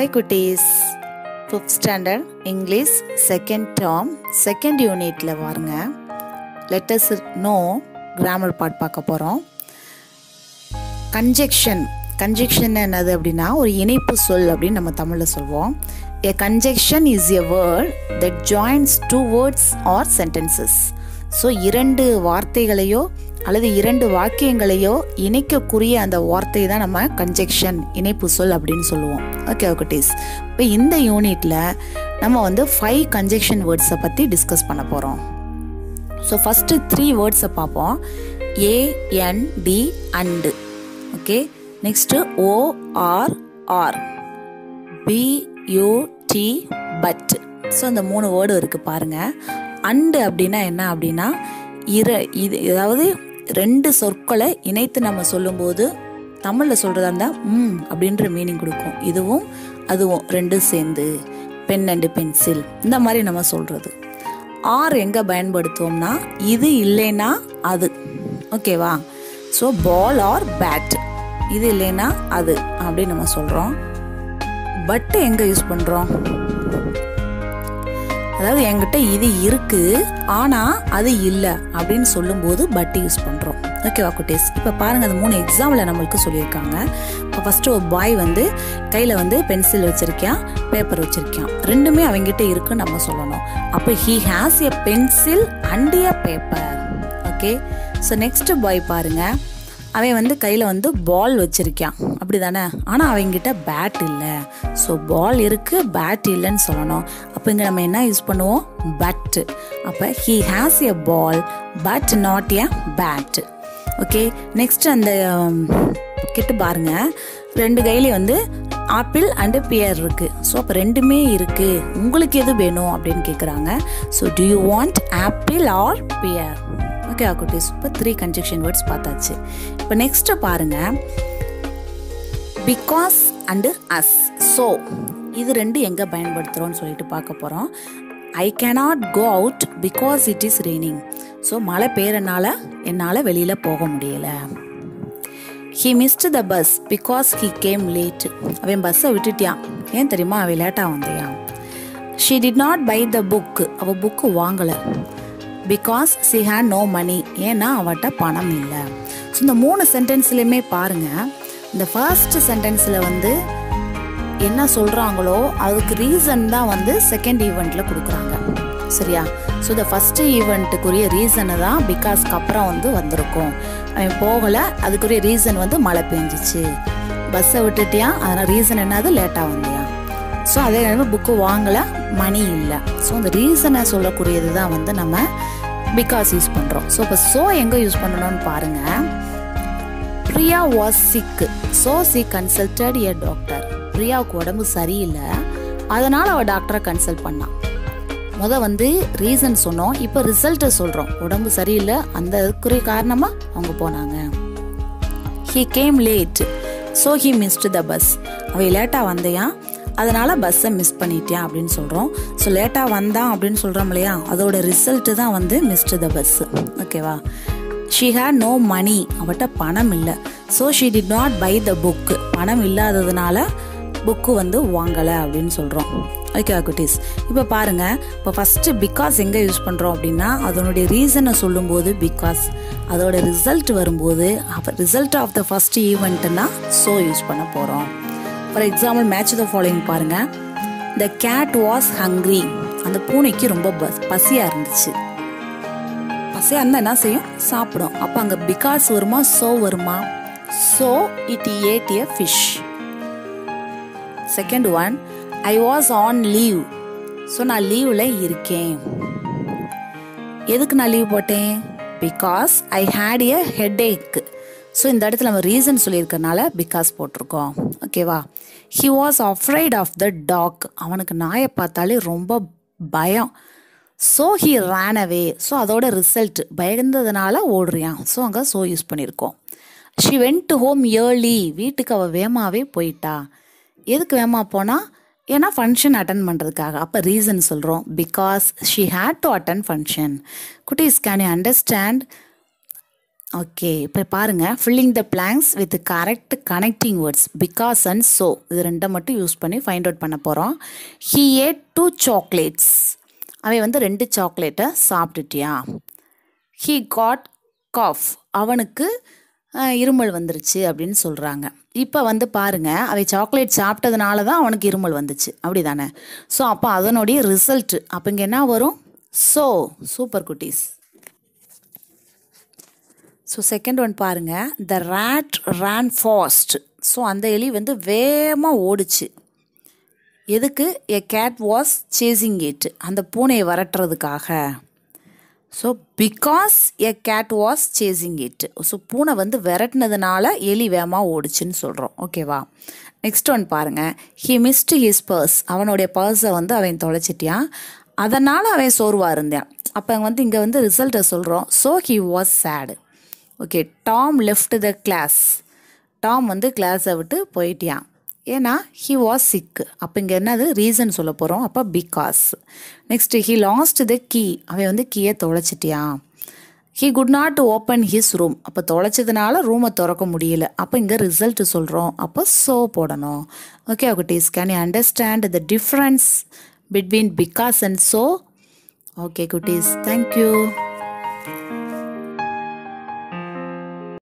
Hi குட்டீஸ் fifth standard English second term second யூனிட்டில் பாருங்க லெட்டஸ் நோ கிராமர் பார்ட் பார்க்க போகிறோம் கன்ஜெக்ஷன் கன்ஜெக்ஷன் என்னது அப்படின்னா ஒரு இணைப்பு சொல் அப்படின்னு நம்ம தமிழில் சொல்வோம் a conjunction is a word that joins two words or sentences so இரண்டு வார்த்தைகளையோ அல்லது இரண்டு வாக்கியங்களையோ இணைக்கக்கூடிய அந்த வார்த்தை தான் நம்ம கன்ஜெக்ஷன் இணைப்பு சொல் அப்படின்னு சொல்லுவோம் ஓகே குட்டீஸ் இப்போ இந்த யூனிட்டில் நம்ம வந்து ஃபைவ் கன்ஜெக்ஷன் வேர்ட்ஸை பற்றி டிஸ்கஸ் பண்ண போகிறோம் ஸோ ஃபஸ்ட்டு த்ரீ வேர்ட்ஸை பார்ப்போம் A N D and okay next O R or B U T but so அந்த மூணு வேர்டு இருக்குது பாருங்கள் அண்டு அப்படின்னா என்ன அப்படின்னா இர இது அதாவது ரெண்டு சொற்களை இணைத்து நம்ம சொல்லும்போது தமிழில் சொல்கிறதா இருந்தால் ம் அப்படின்ற மீனிங் கொடுக்கும் இதுவும் அதுவும் ரெண்டும் சேர்ந்து பென் அண்டு பென்சில் இந்த மாதிரி நம்ம சொல்கிறது ஆர் எங்கே பயன்படுத்துவோம்னா இது இல்லைன்னா அது ஓகேவா ஸோ பால் ஆர் பேட் இது இல்லைன்னா அது அப்படின்னு நம்ம சொல்கிறோம் பட்டு எங்கே யூஸ் பண்ணுறோம் அதாவது என்கிட்ட இது இருக்கு ஆனால் அது இல்லை அப்படின்னு சொல்லும்போது பட்டு யூஸ் பண்ணுறோம் ஓகேவா குட்டீஸ் இப்போ பாருங்கள் அந்த மூணு எக்ஸாமில் நம்மளுக்கு சொல்லியிருக்காங்க இப்போ ஃபஸ்ட்டு ஒரு பாய் வந்து கையில் வந்து பென்சில் வச்சுருக்கான் பேப்பர் வச்சுருக்கான் ரெண்டுமே அவங்ககிட்ட இருக்குன்னு நம்ம சொல்லணும் அப்போ he has a pencil and a paper okay so next boy பாருங்கள் அவன் வந்து கையில் வந்து பால் வச்சிருக்கான் அப்படி தானே ஆனால் அவங்ககிட்ட பேட் இல்லை ஸோ பால் இருக்குது பேட் இல்லைன்னு சொல்லணும் அப்போ இங்கே நம்ம என்ன யூஸ் பண்ணுவோம் பட்டு அப்போ he has a ball but not a bat okay next அந்த கிட்ட பாருங்க ரெண்டு கையிலையும் வந்து ஆப்பிள் அண்டு பியர் இருக்கு ஸோ அப்போ ரெண்டுமே இருக்கு உங்களுக்கு எது வேணும் அப்படின்னு கேட்குறாங்க so do you want apple or pear okay குட்டீஸ் இப்போ த்ரீ கன்ஜெக்ஷன் வேர்ட்ஸ் பார்த்தாச்சு இப்போ நெக்ஸ்ட்டு பாருங்க பிகாஸ் அண்டு அஸ் ஸோ இது ரெண்டு எங்கே பயன்படுத்துகிறோம்னு சொல்லிட்டு பார்க்க போகிறோம் I cannot go out because it is raining so மழை பெய்யறனால என்னால் வெளியில் போக முடியலை he missed the bus because he came late அவன் பஸ்ஸை விட்டுட்டியான் ஏன் தெரியுமா அவன் லேட்டாக வந்தையான் she did not buy the book அவள் புக்கு வாங்கலை because she had no money ஏன்னா அவட்ட பணம் இல்லை ஸோ இந்த மூணு சென்டென்ஸ்லையுமே பாருங்க இந்த ஃபர்ஸ்ட் சென்டென்ஸில் வந்து என்ன சொல்கிறாங்களோ அதுக்கு ரீசன் தான் வந்து செகண்ட் ஈவெண்ட்டில் கொடுக்குறாங்க சரியா ஸோ இந்த ஃபஸ்ட்டு ஈவெண்ட்டுக்குரிய ரீசனை தான் பிகாஸ்க்கு அப்புறம் வந்து வந்திருக்கும் அவன் போகலை அதுக்குரிய ரீசன் வந்து மழை பெஞ்சிச்சு பஸ்ஸை விட்டுட்டியான் அதனால் ரீசன் என்னது லேட்டாக வந்தியா ஸோ அதே நேரம் புக்கு வாங்கலை மணி இல்லை ஸோ அந்த ரீசனை சொல்லக்கூடியது தான் வந்து நம்ம பிகாஸ் யூஸ் பண்ணுறோம் ஸோ இப்போ ஸோ எங்கே யூஸ் பண்ணணும்னு பாருங்கள் Priya was sick so she consulted a doctor பிரியாவுக்கு உடம்பு சரியில்லை அதனால் அவள் டாக்டரை கன்சல்ட் பண்ணான் முத வந்து ரீசன் சொன்னோம் இப்போ ரிசல்ட்டை சொல்கிறோம் உடம்பு சரியில்லை அந்த இதுக்குரிய காரணமாக அவங்க போனாங்க he came late so he missed the bus அவை லேட்டாக வந்தையான் அதனால் பஸ்ஸை மிஸ் பண்ணிட்டேன் அப்படின்னு சொல்கிறோம் ஸோ லேட்டாக வந்தான் அப்படின்னு சொல்கிறோம் இல்லையா அதோட ரிசல்ட்டு தான் வந்து மிஸ்டு த பஸ்ஸு ஓகேவா ஷீ ஹேட் நோ மணி அவட்ட பணம் இல்லை so she did not buy the book பணம் இல்லாததுனால புக்கு வந்து வாங்கலை அப்படின்னு சொல்கிறோம் ஓகே குட்டீஸ் இப்போ பாருங்கள் இப்போ ஃபஸ்ட்டு பிகாஸ் எங்கே யூஸ் பண்ணுறோம் அப்படின்னா அதனுடைய ரீசனை சொல்லும்போது பிகாஸ் அதோட ரிசல்ட் வரும்போது அப்போ ரிசல்ட் ஆஃப் த ஃபஸ்ட் ஈவெண்ட்டுனா ஸோ யூஸ் பண்ண போகிறோம் for example match the following பாருங்க த கேட் வாஸ் ஹங்க்ரி அந்த பூனைக்கு ரொம்ப பஸ் பசியாக இருந்துச்சு பசியாக இருந்தால் என்ன செய்யும் சாப்பிடும் அப்போ அங்கே பிகாஸ் வருமா ஸோ வருமா so it ate a fish second one I was on leave so நான் லீவில் இருக்கேன் எதுக்கு நான் லீவ் போட்டேன் because I had a headache so இந்த இடத்துல நம்ம ரீசன் சொல்லியிருக்கனால பிகாஸ் போட்டிருக்கோம் ஓகேவா he was afraid of the dog அவனுக்கு நாயை பார்த்தாலே ரொம்ப பயம் so he ran away so அதோட ரிசல்ட் பயந்ததுனால ஓடுறியான் ஸோ அங்கே ஸோ யூஸ் பண்ணியிருக்கோம் she went to home early வீட்டுக்கு அவள் வேமாவே போயிட்டா எதுக்கு வேமா போனால் ஏன்னா ஃபங்க்ஷன் அட்டன் பண்ணுறதுக்காக அப்போ ரீசன் சொல்கிறோம் because she had to attend function குட்டீஸ் கேன் யூ அண்டர்ஸ்டாண்ட் ஓகே இப்போ பாருங்க filling the blanks with correct connecting words because and so இது ரெண்டை மட்டும் யூஸ் பண்ணி ஃபைண்ட் அவுட் பண்ண போகிறோம் ஹீ ஏட் டூ சாக்லேட்ஸ் அவன் வந்து ரெண்டு சாக்லேட்டை சாப்பிட்டுட்டியா ஹீ காட் காஃப் அவனுக்கு அஹ், இருமல் வந்துருச்சு அப்படின்னு சொல்கிறாங்க இப்போ வந்து பாருங்க அவன் சாக்லேட் சாப்பிட்டதுனால தான் அவனுக்கு இருமல் வந்துச்சு அப்படி தானே ஸோ அப்போ அதனுடைய ரிசல்ட் அப்போ இங்கே என்ன வரும் ஸோ சூப்பர் குட்டீஸ் ஸோ செகண்ட் ஒன் பாருங்க the rat ran fast so அந்த எலி வந்து வேகமாக ஓடுச்சு எதுக்கு a cat was chasing it அந்த பூனையை விரட்டுறதுக்காக so because a cat was chasing it so பூனை வந்து விரட்டினதுனால எலி வேகமாக ஓடுச்சுன்னு சொல்கிறோம் ஓகேவா நெக்ஸ்ட் ஒன் பாருங்க ஹி மிஸ்ட் ஹிஸ் பர்ஸ் அவனுடைய பர்ஸை வந்து அவன் தொலைச்சிட்டியான் அதனால் அவன் சோர்வாக இருந்தான் அப்போ வந்து இங்கே வந்து ரிசல்ட்டை சொல்கிறோம் so he was sad okay Tom left the class Tom வந்து கிளாஸை விட்டு போயிட்டியான் ஏன்னா ஹி வாஸ் சிக் அப்போ இங்கே என்னது ரீசன் சொல்ல போகிறோம் அப்போ because next he lost the key அவன் வந்து கீயை தொலைச்சிட்டியான் he could not open his room அப்போ தொலைச்சதுனால ரூமை திறக்க முடியல அப்போ இங்கே ரிசல்ட் சொல்கிறோம் அப்போ ஸோ போடணும் ஓகே குட்டீஸ் can you understand the difference between because and so okay குட்டீஸ் தேங்க்யூ